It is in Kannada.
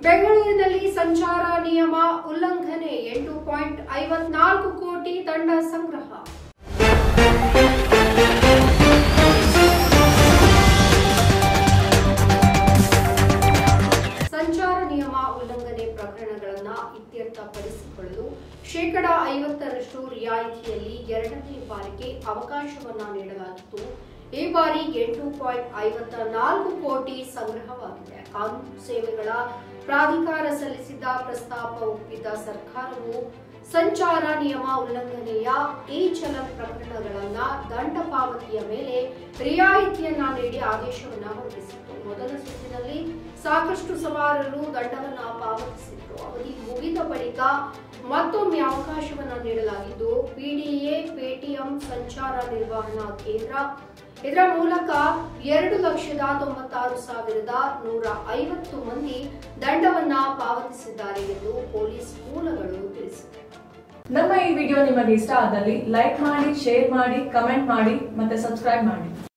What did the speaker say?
ಬೆಂಗಳೂರಿನಲ್ಲಿ ಸಂಚಾರ ನಿಯಮ ಉಲ್ಲಂಘನೆ ಎಂಟು ಪಾಯಿಂಟ್ ಐವತ್ನಾಲ್ಕು ಕೋಟಿ ದಂಡ ಸಂಗ್ರಹ ಸಂಚಾರ ನಿಯಮ ಉಲ್ಲಂಘನೆ ಪ್ರಕರಣಗಳನ್ನು ಇತ್ಯರ್ಥಪಡಿಸಿಕೊಳ್ಳಲು ಶೇಕಡ ಐವತ್ತರಷ್ಟು ರಿಯಾಯಿತಿಯಲ್ಲಿ ಎರಡನೇ ಬಾರಿಗೆ ಅವಕಾಶವನ್ನ ನೀಡಲಾಗಿತ್ತು ಈ ಬಾರಿ ಎಂಟು ಪಾಯಿಂಟ್ ಐವತ್ತ ನಾಲ್ಕು ಕೋಟಿ ಸಂಗ್ರಹವಾಗಿದೆ ಕಾನೂನು ಸೇವೆಗಳ ಪ್ರಾಧಿಕಾರ ಸಲ್ಲಿಸಿದ್ದ ಪ್ರಸ್ತಾಪ ಒಪ್ಪಿದ್ದ ಸರ್ಕಾರವು ಸಂಚಾರ ನಿಯಮ ಉಲ್ಲಂಘನೆಯ ಈ ಚಲನ್ ಪ್ರಕರಣಗಳನ್ನ ದಂಡ ಪಾವತಿಯ ಮೇಲೆ ರಿಯಾಯಿತಿಯನ್ನ ನೀಡಿ ಆದೇಶವನ್ನ ಹೊರಡಿಸಿತ್ತು ಮೊದಲ ಸುತ್ತಿನಲ್ಲಿ ಸಾಕಷ್ಟು ಸವಾರರು ದಂಡವನ್ನ ಪಾವತಿಸಿದ್ರು ಅವಧಿ ಮುಗಿದ ಬಳಿಕ ಮತ್ತೊಮ್ಮೆ ಅವಕಾಶವನ್ನ ನೀಡಲಾಗಿದ್ದು ಪಿಡಿಎ ಪೇಟಿಎಂ ಸಂಚಾರ ನಿರ್ವಹಣಾ ಕೇಂದ್ರ ಇದರ ಮೂಲಕ ಎರಡು ಲಕ್ಷದ ತೊಂಬತ್ತಾರು ಸಾವಿರದ ನೂರ ಐವತ್ತು ಮಂದಿ ದಂಡವನ್ನ ಪಾವತಿಸಿದ್ದಾರೆ ಎಂದು ಪೊಲೀಸ್ ಮೂಲಗಳು ತಿಳಿಸಿವೆ ನಮ್ಮ ಈ ವಿಡಿಯೋ ನಿಮಗೆ ಇಷ್ಟ ಆದಲ್ಲಿ ಲೈಕ್ ಮಾಡಿ ಶೇರ್ ಮಾಡಿ ಕಮೆಂಟ್ ಮಾಡಿ ಮತ್ತೆ ಸಬ್ಸ್ಕ್ರೈಬ್ ಮಾಡಿ